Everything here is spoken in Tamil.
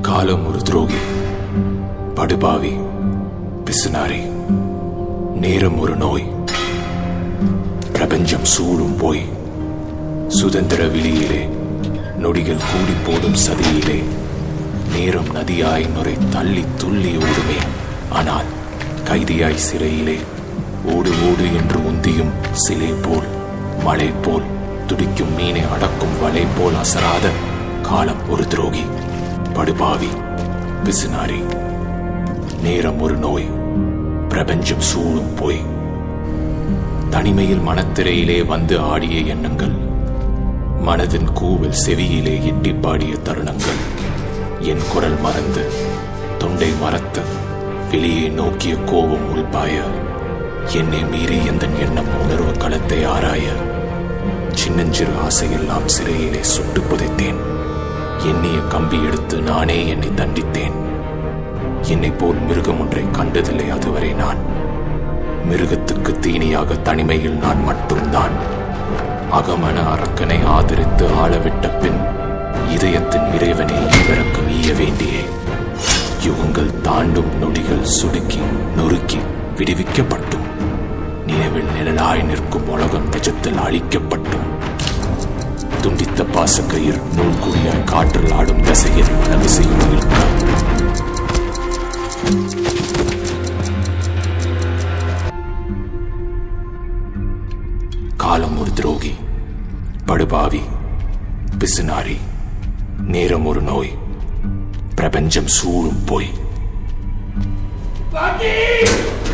காலம் ஒரு துரோகி படுபாவி பிசுனாரி நேரம் ஒரு நோய் பிரபஞ்சம் சூழும் போய் சுதந்திர விழியிலே நொடிகள் கூடி போடும் சதியிலே நேரம் நதியாய் நுரை தள்ளி துள்ளி ஓடுமே ஆனால் கைதியாய் சிறையிலே ஓடு ஓடு என்று உந்தியும் சிலை போல் மழை போல் துடிக்கும் மீனை அடக்கும் வலை போல் அசராத காலம் ஒரு துரோகி படுபாவி பிசுனாரி நேரம் ஒரு நோய் பிரபஞ்சம் சூழும் போய் தனிமையில் மனத்திரையிலே வந்து ஆடிய எண்ணங்கள் மனதின் கூவல் செவியிலே எட்டி பாடிய தருணங்கள் என் குரல் மறந்து தொண்டை மறத்து வெளியே நோக்கிய கோபம் உள்பாய என்னை மீறி எந்த எண்ணம் உணர்வு களத்தை ஆராய சின்னஞ்சிறு ஆசையெல்லாம் சிறையிலே சுட்டு புதைத்தேன் எண்ணிய கம்பி எடுத்து நானே என்னை தண்டித்தேன் என்னை போல் மிருகம் ஒன்றை கண்டதில்லை அதுவரை நான் மிருகத்துக்கு தீனியாக தனிமையில் நான் மட்டும்தான் அகமன அரக்கனை ஆதரித்து ஆளவிட்ட பின் இதயத்தின் இறைவனை ஈவிரக்கம் ஈய வேண்டியே யுகங்கள் தாண்டும் நொடிகள் சுடுக்கி நொறுக்கி விடுவிக்கப்பட்டும் நினைவில் நிழலாய் நிற்கும் உலகம் நிஜத்தில் அழிக்கப்பட்டும் துண்டித்த பாசக்கயிர் நூல்குடியாய் காற்றில் ஆடும் தசையில் மனவிசையும் இருக்க காலம் ஒரு துரோகி படுபாவி பிசுனாரி நேரம் ஒரு நோய் பிரபஞ்சம் சூழும் போய் பாட்டி